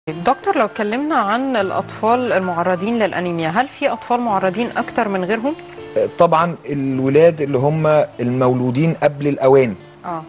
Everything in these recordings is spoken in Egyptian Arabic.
دكتور لو اتكلمنا عن الأطفال المعرضين للأنيميا هل في أطفال معرضين أكتر من غيرهم؟ طبعا الولاد اللي هم المولودين قبل الاوان آه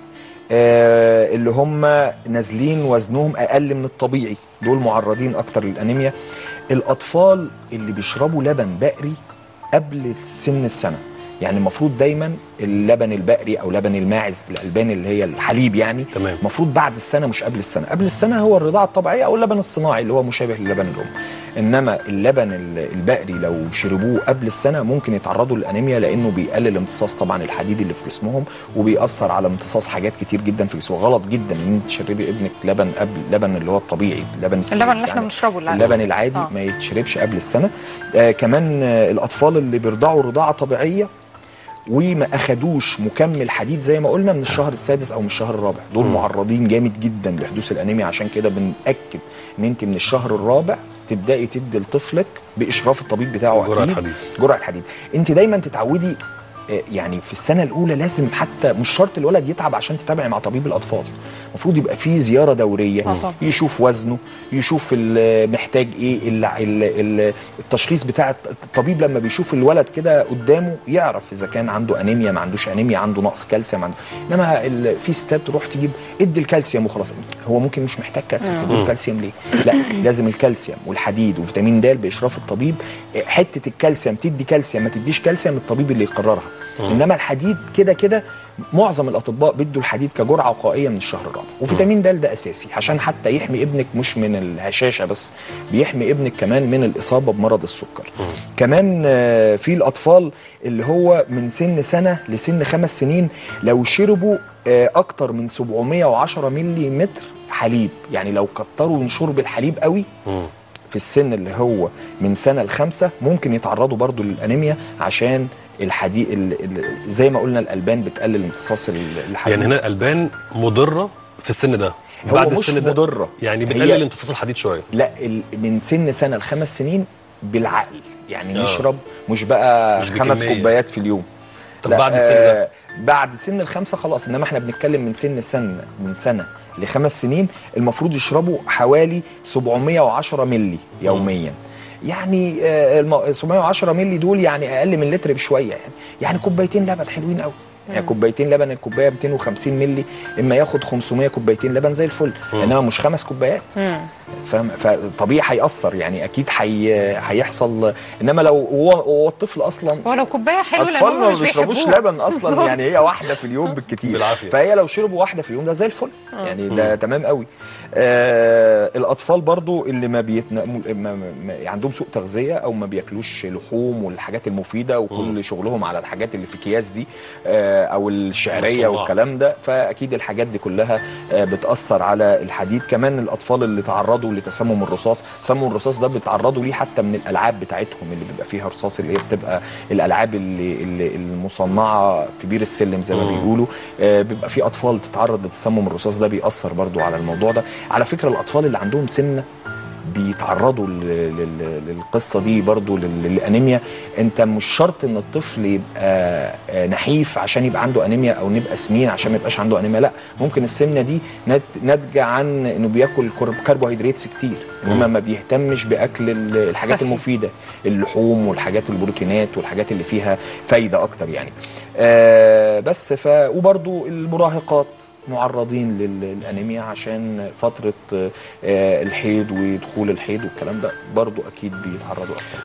آه، اللي هم نازلين وزنهم اقل من الطبيعي دول معرضين اكتر للانيميا الاطفال اللي بيشربوا لبن بقري قبل سن السنه يعني المفروض دايما اللبن البقري او لبن الماعز الالبان اللي هي الحليب يعني تمام. المفروض بعد السنه مش قبل السنه قبل السنه هو الرضاعه الطبيعيه او اللبن الصناعي اللي هو مشابه للبن الام انما اللبن ال- البقري لو شربوه قبل السنه ممكن يتعرضوا للانيميا لانه بيقلل امتصاص طبعا الحديد اللي في جسمهم وبيأثر على امتصاص حاجات كتير جدا في جسمه غلط جدا ان انت تشربي ابنك لبن قبل لبن اللي هو الطبيعي اللبن السائل اللبن اللي احنا بنشربه العادي. اللبن العادي آه. ما يتشربش قبل السنه آه كمان آه الاطفال اللي بيرضعوا رضاعه طبيعيه وما اخدوش مكمل حديد زي ما قلنا من الشهر السادس او من الشهر الرابع دول معرضين جامد جدا لحدوث الانيميا عشان كده بنأكد ان انت من الشهر الرابع تبداي تدي لطفلك باشراف الطبيب بتاعه جرعة اكيد حديد. جرعه حديد انت دايما تتعودي آه، يعني في السنه الاولى لازم حتى مش شرط الولد يتعب عشان تتابعي مع طبيب الاطفال المفروض يبقى فيه زياره دوريه آه طبعا. يشوف وزنه يشوف ال- محتاج ايه ال- ال- ال- التشخيص بتاع الطبيب لما بيشوف الولد كده قدامه يعرف اذا كان عنده انيميا ما عندوش انيميا عنده نقص كالسيوم عنده انما ال- في ستات تروح تجيب ادي الكالسيوم وخلاص هو ممكن مش محتاج كالسيوم تديله كالسيوم ليه لا لازم الكالسيوم والحديد وفيتامين د باشراف الطبيب حته الكالسيوم تدي كالسيوم ما تديش كالسيوم الطبيب اللي يقررها انما الحديد كده كده معظم الاطباء بيدوا الحديد كجرعه وقائيه من الشهر الرابع وفيتامين د ده اساسي عشان حتى يحمي ابنك مش من الهشاشه بس بيحمي ابنك كمان من الاصابه بمرض السكر كمان آه، في الاطفال اللي هو من سن سنه لسن خمس سنين لو شربوا آه، اكتر من 710 ملي متر حليب يعني لو كتروا من شرب الحليب قوي مم. في السن اللي هو من سنه لخمسه ممكن يتعرضوا برضو للانيميا عشان الحديد ال- ال- زي ما قلنا الالبان بتقلل امتصاص ال- الحديد يعني هنا الالبان مضره في السن ده هو بعد مش السن ده مضرة. يعني هي- بتقلل امتصاص الحديد شويه لا ال- من سن سنه لخمس سنين بالعقل يعني آه. نشرب مش بقى مش خمس بكمية. كوبايات في اليوم طب لا، بعد السن ده؟ آه، بعد سن الخمسه خلاص انما احنا بنتكلم من سن سنه من سنه لخمس سنين المفروض يشربوا حوالي 710 ملي يوميا يعني آه، الم- 710 ملي دول يعني اقل من لتر بشويه يعني يعني كوبايتين لبن حلوين قوي يعني كوبايتين لبن الكوبايه 250 ملي اما ياخد 500 كوبايتين لبن زي الفل انما مش خمس كوبايات مم. فاهم فطبيعي هيأثر يعني اكيد حي... هيحصل انما لو هو هو الطفل اصلا هو لو كوبايه حلوه لان اطفال هم ما مش بيشربوش بيحبوها. لبن اصلا بالظبط. يعني هي واحده في اليوم بالكتير بالعافية. فهي لو شربوا واحده في اليوم ده زي الفل يعني ده تمام قوي آه الاطفال برضو اللي ما بيتنا... ما... ما... ما... عندهم سوء تغذيه او ما بياكلوش لحوم والحاجات المفيده وكل شغلهم على الحاجات اللي في اكياس دي آه او الشعريه مصنعة. والكلام ده فاكيد الحاجات دي كلها آه بتاثر على الحديد كمان الاطفال اللي تعرضوا لتسمم الرصاص تسمم الرصاص ده بيتعرضوا ليه حتى من الالعاب بتاعتهم اللي بيبقى فيها رصاص اللي هي بتبقى الالعاب اللي, اللي المصنعه في بير السلم زي ما مم. بيقولوا آه بيبقى في اطفال تتعرض لتسمم الرصاص ده بيأثر برضو على الموضوع ده على فكره الاطفال اللي عندهم سمنه بيتعرضوا لل- لل- للقصه دي برضو لل- للانيميا انت مش شرط ان الطفل يبقى آه، نحيف عشان يبقى عنده انيميا او نبقى سمين عشان ما يبقاش عنده انيميا لا ممكن السمنه دي نات- ناتجه عن انه بياكل كرب- كربوهيدرات كتير انما ما بيهتمش باكل ال- الحاجات صحي. المفيده اللحوم والحاجات البروتينات والحاجات اللي فيها فايده اكتر يعني آه بس ف وبرضو المراهقات معرضين لل- للانيميا عشان فتره آه، الحيض ودخول الحيض والكلام ده برضو اكيد بيتعرضوا اكتر